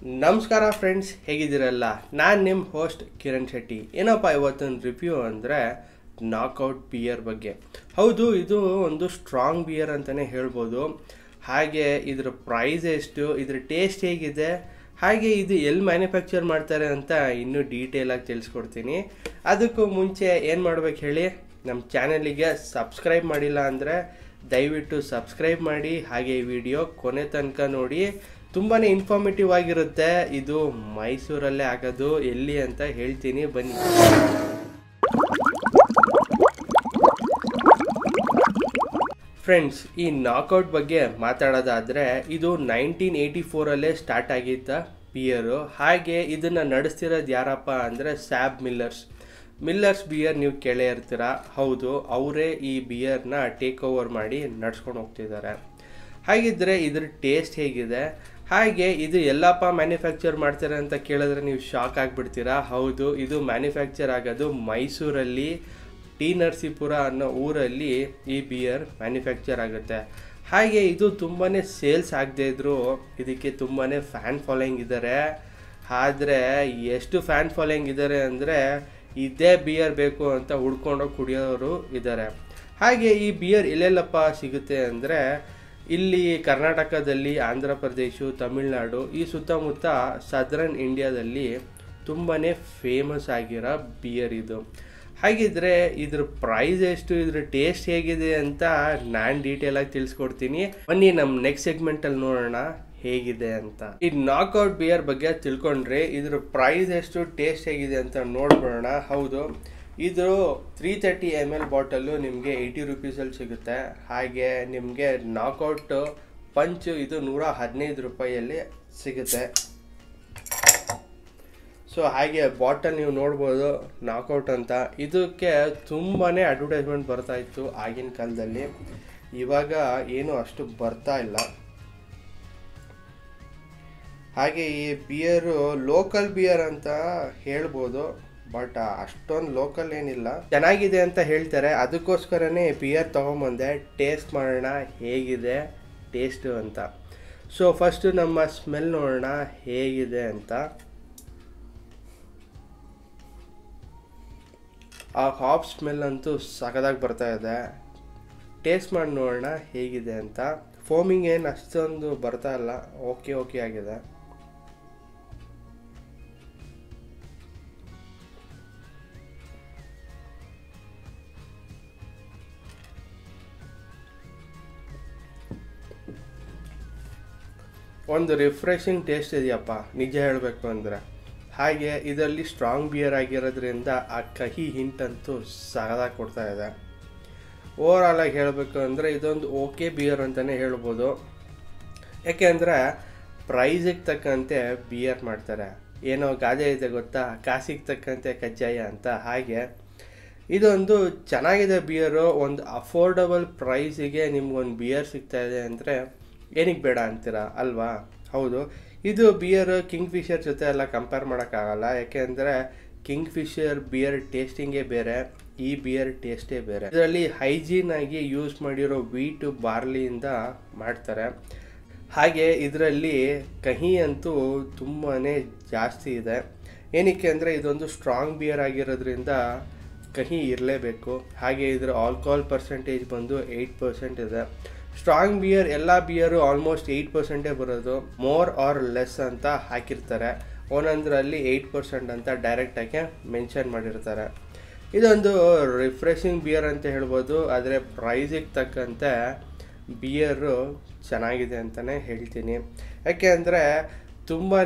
ನಮಸ್ಕಾರ ಫ್ರೆಂಡ್ಸ್ ಹೇಗಿದ್ದೀರಲ್ಲ ನಾನು ನಿಮ್ಮ ಹೋಸ್ಟ್ ಕಿರಣ್ ಶೆಟ್ಟಿ ಏನಪ್ಪ ಇವತ್ತೊಂದು ರಿವ್ಯೂ ಅಂದರೆ ನಾಕ್ಔಟ್ ಬಿಯರ್ ಬಗ್ಗೆ ಹೌದು ಇದು ಒಂದು ಸ್ಟ್ರಾಂಗ್ ಬಿಯರ್ ಅಂತಲೇ ಹೇಳ್ಬೋದು ಹಾಗೆ ಇದ್ರ ಪ್ರೈಸ್ ಎಷ್ಟು ಇದ್ರ ಟೇಸ್ಟ್ ಹೇಗಿದೆ ಹಾಗೆ ಇದು ಎಲ್ಲಿ ಮ್ಯಾನುಫ್ಯಾಕ್ಚರ್ ಮಾಡ್ತಾರೆ ಅಂತ ಇನ್ನೂ ಡೀಟೇಲಾಗಿ ತಿಳಿಸ್ಕೊಡ್ತೀನಿ ಅದಕ್ಕೂ ಮುಂಚೆ ಏನು ಮಾಡ್ಬೇಕು ಹೇಳಿ ನಮ್ಮ ಚಾನಲಿಗೆ ಸಬ್ಸ್ಕ್ರೈಬ್ ಮಾಡಿಲ್ಲ ಅಂದರೆ ದಯವಿಟ್ಟು ಸಬ್ಸ್ಕ್ರೈಬ್ ಮಾಡಿ ಹಾಗೆ ಈ ವಿಡಿಯೋ ಕೊನೆ ತನಕ ನೋಡಿ ತುಂಬಾ ಇನ್ಫಾರ್ಮೇಟಿವ್ ಆಗಿರುತ್ತೆ ಇದು ಮೈಸೂರಲ್ಲೇ ಆಗೋದು ಎಲ್ಲಿ ಅಂತ ಹೇಳ್ತೀನಿ ಬನ್ನಿ ಫ್ರೆಂಡ್ಸ್ ಈ ನಾಕೌಟ್ ಬಗ್ಗೆ ಮಾತಾಡೋದಾದರೆ ಇದು ನೈನ್ಟೀನ್ ಏಯ್ಟಿ ಫೋರಲ್ಲೇ ಸ್ಟಾರ್ಟ್ ಆಗಿದ್ದ ಬಿಯರು ಹಾಗೆ ಇದನ್ನು ನಡೆಸ್ತಿರೋದು ಯಾರಪ್ಪ ಅಂದರೆ ಸ್ಯಾಬ್ ಮಿಲ್ಲರ್ಸ್ ಮಿಲ್ಲರ್ಸ್ ಬಿಯರ್ ನೀವು ಕೇಳೇ ಇರ್ತೀರ ಹೌದು ಅವರೇ ಈ ಬಿಯರ್ನ ಟೇಕ್ ಓವರ್ ಮಾಡಿ ನಡ್ಸ್ಕೊಂಡು ಹೋಗ್ತಿದ್ದಾರೆ ಹಾಗಿದ್ರೆ ಇದ್ರ ಟೇಸ್ಟ್ ಹೇಗಿದೆ ಹಾಗೆ ಇದು ಎಲ್ಲಪ್ಪ ಮ್ಯಾನುಫ್ಯಾಕ್ಚರ್ ಮಾಡ್ತಾರೆ ಅಂತ ಕೇಳಿದ್ರೆ ನೀವು ಶಾಕ್ ಆಗಿಬಿಡ್ತೀರಾ ಹೌದು ಇದು ಮ್ಯಾನುಫ್ಯಾಕ್ಚರ್ ಆಗೋದು ಮೈಸೂರಲ್ಲಿ ಟಿ ನರಸೀಪುರ ಅನ್ನೋ ಊರಲ್ಲಿ ಈ ಬಿಯರ್ ಮ್ಯಾನುಫ್ಯಾಕ್ಚರ್ ಆಗುತ್ತೆ ಹಾಗೆ ಇದು ತುಂಬಾ ಸೇಲ್ಸ್ ಆಗದೇ ಇದ್ದರೂ ಇದಕ್ಕೆ ತುಂಬಾ ಫ್ಯಾನ್ ಫಾಲೋಯಿಂಗ್ ಇದ್ದಾರೆ ಆದರೆ ಎಷ್ಟು ಫ್ಯಾನ್ ಫಾಲೋಯಿಂಗ್ ಇದ್ದಾರೆ ಅಂದರೆ ಇದೇ ಬಿಯರ್ ಬೇಕು ಅಂತ ಹುಡ್ಕೊಂಡು ಕುಡಿಯೋರು ಇದ್ದಾರೆ ಹಾಗೆ ಈ ಬಿಯರ್ ಎಲ್ಲೆಲ್ಲಪ್ಪ ಸಿಗುತ್ತೆ ಅಂದರೆ ಇಲ್ಲಿ ಕರ್ನಾಟಕದಲ್ಲಿ ಆಂಧ್ರ ಪ್ರದೇಶ ತಮಿಳ್ನಾಡು ಈ ಸುತ್ತಮುತ್ತ ಸದರ್ನ್ ಇಂಡಿಯಾದಲ್ಲಿ ತುಂಬಾ ಫೇಮಸ್ ಆಗಿರೋ ಬಿಯರ್ ಇದು ಹಾಗಿದ್ರೆ ಇದ್ರ ಪ್ರೈಸ್ ಎಷ್ಟು ಇದ್ರ ಟೇಸ್ಟ್ ಹೇಗಿದೆ ಅಂತ ನಾನು ಡೀಟೇಲಾಗಿ ತಿಳಿಸ್ಕೊಡ್ತೀನಿ ಬನ್ನಿ ನಮ್ಮ ನೆಕ್ಸ್ಟ್ ಸೆಗ್ಮೆಂಟಲ್ಲಿ ನೋಡೋಣ ಹೇಗಿದೆ ಅಂತ ಈ ನಾಕ್ಔಟ್ ಬಿಯರ್ ಬಗ್ಗೆ ತಿಳ್ಕೊಂಡ್ರೆ ಇದ್ರ ಪ್ರೈಸ್ ಎಷ್ಟು ಟೇಸ್ಟ್ ಹೇಗಿದೆ ಅಂತ ನೋಡ್ಬಿಡೋಣ ಹೌದು ಇದು three thirty M L bottle ನಿಮಗೆ ಏಯ್ಟಿ ರುಪೀಸಲ್ಲಿ ಸಿಗುತ್ತೆ ಹಾಗೆ ನಿಮಗೆ ನಾಕ್ಔಟ್ ಪಂಚ್ ಇದು ನೂರ ಹದಿನೈದು ರೂಪಾಯಿಯಲ್ಲಿ ಸಿಗುತ್ತೆ ಸೊ ಹಾಗೆ ಬಾಟಲ್ ನೀವು ನೋಡ್ಬೋದು ನಾಕೌಟ್ ಅಂತ ಇದಕ್ಕೆ ತುಂಬಾ ಅಡ್ವರ್ಟೈಸ್ಮೆಂಟ್ ಬರ್ತಾ ಇತ್ತು ಆಗಿನ ಕಾಲದಲ್ಲಿ ಇವಾಗ ಏನು ಅಷ್ಟು ಬರ್ತಾ ಇಲ್ಲ ಹಾಗೆ ಈ ಬಿಯರು ಲೋಕಲ್ ಬಿಯರ್ ಅಂತ ಹೇಳ್ಬೋದು ಬಟ್ ಅಷ್ಟೊಂದು ಲೋಕಲ್ ಏನಿಲ್ಲ ಚೆನ್ನಾಗಿದೆ ಅಂತ ಹೇಳ್ತಾರೆ ಅದಕ್ಕೋಸ್ಕರನೇ ಬಿಯರ್ ತೊಗೊಂಬಂದೆ ಟೇಸ್ಟ್ ಮಾಡೋಣ ಹೇಗಿದೆ ಟೇಸ್ಟು ಅಂತ ಸೊ ಫಸ್ಟು ನಮ್ಮ ಸ್ಮೆಲ್ ನೋಡೋಣ ಹೇಗಿದೆ ಅಂತ ಆ ಹಾಫ್ ಸ್ಮೆಲ್ ಅಂತೂ ಸಖದಾಗಿ ಬರ್ತಾ ಇದೆ ಟೇಸ್ಟ್ ಮಾಡಿ ನೋಡೋಣ ಹೇಗಿದೆ ಅಂತ ಫೋಮಿಂಗ್ ಏನು ಅಷ್ಟೊಂದು ಬರ್ತಾ ಇಲ್ಲ ಓಕೆ ಓಕೆ ಆಗಿದೆ ಒಂದು ರಿಫ್ರೆಶಿಂಗ್ ಟೇಸ್ಟ್ ಇದೆಯಪ್ಪ ನಿಜ ಹೇಳಬೇಕು ಅಂದರೆ ಹಾಗೆ ಇದರಲ್ಲಿ ಸ್ಟ್ರಾಂಗ್ ಬಿಯರ್ ಆಗಿರೋದ್ರಿಂದ ಆ ಕಹಿ ಹಿಂಟಂತೂ ಸಗದಾಗಿ ಕೊಡ್ತಾ ಇದೆ ಓವರಾಲ್ ಆಗಿ ಹೇಳಬೇಕು ಅಂದರೆ ಇದೊಂದು ಓಕೆ ಬಿಯರ್ ಅಂತಲೇ ಹೇಳ್ಬೋದು ಯಾಕೆಂದರೆ ಪ್ರೈಸಿಗೆ ತಕ್ಕಂತೆ ಬಿಯರ್ ಮಾಡ್ತಾರೆ ಏನೋ ಗಾದೆ ಇದೆ ಗೊತ್ತಾ ಕಾಸಿಗೆ ತಕ್ಕಂತೆ ಕಜ್ಜಾಯ ಅಂತ ಹಾಗೆ ಇದೊಂದು ಚೆನ್ನಾಗಿದೆ ಬಿಯರು ಒಂದು ಅಫೋರ್ಡಬಲ್ ಪ್ರೈಸಿಗೆ ನಿಮ್ಗೊಂದು ಬಿಯರ್ ಸಿಗ್ತಾ ಇದೆ ಅಂದರೆ ಏನಕ್ಕೆ ಬೇಡ ಅಂತೀರಾ ಅಲ್ವಾ ಹೌದು ಇದು ಬಿಯರ್ ಕಿಂಗ್ ಫಿಶರ್ ಜೊತೆ ಎಲ್ಲ ಕಂಪೇರ್ ಮಾಡೋಕ್ಕಾಗಲ್ಲ ಯಾಕೆಂದರೆ ಕಿಂಗ್ ಫಿಶರ್ ಬಿಯರ್ ಟೇಸ್ಟಿಂಗೇ ಬೇರೆ ಈ ಬಿಯರ್ ಟೇಸ್ಟೇ ಬೇರೆ ಇದರಲ್ಲಿ ಹೈಜೀನ್ ಆಗಿ ಯೂಸ್ ಮಾಡಿರೋ ವೀಟು ಬಾರ್ಲಿಯಿಂದ ಮಾಡ್ತಾರೆ ಹಾಗೆ ಇದರಲ್ಲಿ ಕಹಿ ಅಂತೂ ತುಂಬಾ ಜಾಸ್ತಿ ಇದೆ ಏನಕ್ಕೆ ಅಂದರೆ ಇದೊಂದು ಸ್ಟ್ರಾಂಗ್ ಬಿಯರ್ ಆಗಿರೋದ್ರಿಂದ ಕಹಿ ಇರಲೇಬೇಕು ಹಾಗೆ ಇದರ ಆಲ್ಕೋಹಾಲ್ ಪರ್ಸೆಂಟೇಜ್ ಬಂದು ಏಯ್ಟ್ ಪರ್ಸೆಂಟ್ ಇದೆ ಸ್ಟ್ರಾಂಗ್ ಬಿಯರ್ ಎಲ್ಲ ಬಿಯರು ಆಲ್ಮೋಸ್ಟ್ ಏಯ್ಟ್ ಪರ್ಸೆಂಟೇ ಬರೋದು ಮೋರ್ ಆರ್ ಲೆಸ್ ಅಂತ ಹಾಕಿರ್ತಾರೆ ಒಂದೊಂದರಲ್ಲಿ ಏಯ್ಟ್ ಪರ್ಸೆಂಟ್ ಅಂತ ಡೈರೆಕ್ಟಾಗಿ ಮೆನ್ಷನ್ ಮಾಡಿರ್ತಾರೆ ಇದೊಂದು ರಿಫ್ರೆಶಿಂಗ್ ಬಿಯರ್ ಅಂತ ಹೇಳ್ಬೋದು ಆದರೆ ಪ್ರೈಸಿಗೆ ತಕ್ಕಂತೆ ಬಿಯರು ಚೆನ್ನಾಗಿದೆ ಅಂತಲೇ ಹೇಳ್ತೀನಿ ಯಾಕೆ ಅಂದರೆ ತುಂಬಾ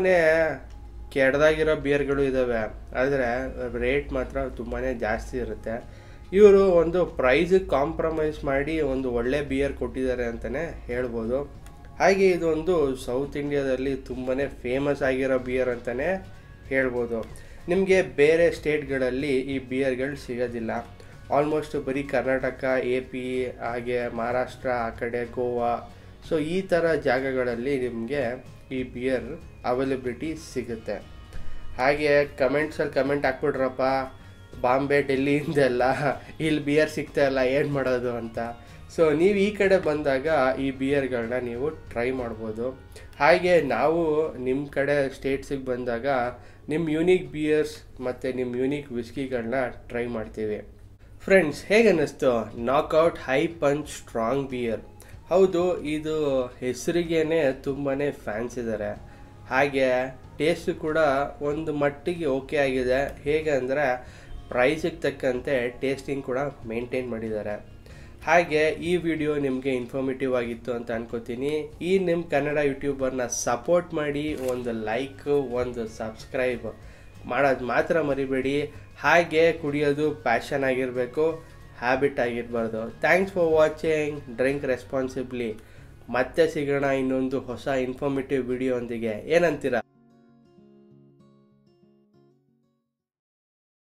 ಕೆಡ್ದಾಗಿರೋ ಬಿಯರ್ಗಳು ಇದ್ದಾವೆ ಆದರೆ ರೇಟ್ ಮಾತ್ರ ತುಂಬಾ ಜಾಸ್ತಿ ಇರುತ್ತೆ ಇವರು ಒಂದು ಪ್ರೈಸಿಗೆ ಕಾಂಪ್ರಮೈಸ್ ಮಾಡಿ ಒಂದು ಒಳ್ಳೆ ಬಿಯರ್ ಕೊಟ್ಟಿದ್ದಾರೆ ಅಂತಲೇ ಹೇಳ್ಬೋದು ಹಾಗೆ ಇದೊಂದು ಸೌತ್ ಇಂಡಿಯಾದಲ್ಲಿ ತುಂಬಾ ಫೇಮಸ್ ಆಗಿರೋ ಬಿಯರ್ ಅಂತಲೇ ಹೇಳ್ಬೋದು ನಿಮಗೆ ಬೇರೆ ಸ್ಟೇಟ್ಗಳಲ್ಲಿ ಈ ಬಿಯರ್ಗಳು ಸಿಗೋದಿಲ್ಲ ಆಲ್ಮೋಸ್ಟ್ ಬರೀ ಕರ್ನಾಟಕ ಎ ಪಿ ಹಾಗೆ ಮಹಾರಾಷ್ಟ್ರ ಆ ಕಡೆ ಗೋವಾ ಸೊ ಈ ಥರ ಜಾಗಗಳಲ್ಲಿ ನಿಮಗೆ ಈ ಬಿಯರ್ ಅವೈಲಬಿಲಿಟಿ ಸಿಗುತ್ತೆ ಹಾಗೆ ಕಮೆಂಟ್ಸಲ್ಲಿ ಕಮೆಂಟ್ ಹಾಕ್ಬಿಡ್ರಪ್ಪ ಬಾಂಬೆ ಡೆಲ್ಲಿಯಿಂದೆಲ್ಲ ಇಲ್ಲಿ ಬಿಯರ್ ಸಿಗ್ತಾ ಇಲ್ಲ ಏನು ಮಾಡೋದು ಅಂತ ಸೊ ನೀವು ಈ ಕಡೆ ಬಂದಾಗ ಈ ಬಿಯರ್ಗಳನ್ನ ನೀವು ಟ್ರೈ ಮಾಡ್ಬೋದು ಹಾಗೆ ನಾವು ನಿಮ್ಮ ಕಡೆ ಸ್ಟೇಟ್ಸಿಗೆ ಬಂದಾಗ ನಿಮ್ಮ ಯೂನಿಕ್ ಬಿಯರ್ಸ್ ಮತ್ತು ನಿಮ್ಮ ಯೂನಿಕ್ ವಿಸ್ಕಿಗಳನ್ನ ಟ್ರೈ ಮಾಡ್ತೀವಿ ಫ್ರೆಂಡ್ಸ್ ಹೇಗೆ ಅನ್ನಿಸ್ತು Knockout high punch strong beer ಹೌದು ಇದು ಹೆಸರಿಗೇನೆ ತುಂಬಾ ಫ್ಯಾನ್ಸ್ ಇದ್ದಾರೆ ಹಾಗೆ ಟೇಸ್ಟು ಕೂಡ ಒಂದು ಮಟ್ಟಿಗೆ ಓಕೆ ಆಗಿದೆ ಹೇಗೆ ಅಂದರೆ ಪ್ರೈಸಿಗೆ ತಕ್ಕಂತೆ ಟೇಸ್ಟಿಂಗ್ ಕೂಡ ಮೇಂಟೈನ್ ಮಾಡಿದ್ದಾರೆ ಹಾಗೆ ಈ ವಿಡಿಯೋ ನಿಮಗೆ ಇನ್ಫಾರ್ಮೇಟಿವ್ ಆಗಿತ್ತು ಅಂತ ಅನ್ಕೋತೀನಿ ಈ ನಿಮ್ಮ ಕನ್ನಡ ಯೂಟ್ಯೂಬರ್ನ ಸಪೋರ್ಟ್ ಮಾಡಿ ಒಂದು ಲೈಕ್ ಒಂದು ಸಬ್ಸ್ಕ್ರೈಬ್ ಮಾಡೋದು ಮಾತ್ರ ಮರಿಬೇಡಿ ಹಾಗೆ ಕುಡಿಯೋದು ಪ್ಯಾಷನ್ ಆಗಿರಬೇಕು ಹ್ಯಾಬಿಟ್ ಆಗಿರಬಾರ್ದು thanks for watching drink responsibly ಮತ್ತೆ ಸಿಗೋಣ ಇನ್ನೊಂದು ಹೊಸ ಇನ್ಫಾರ್ಮೇಟಿವ್ ವಿಡಿಯೋ ಒಂದಿಗೆ ಏನಂತೀರಾ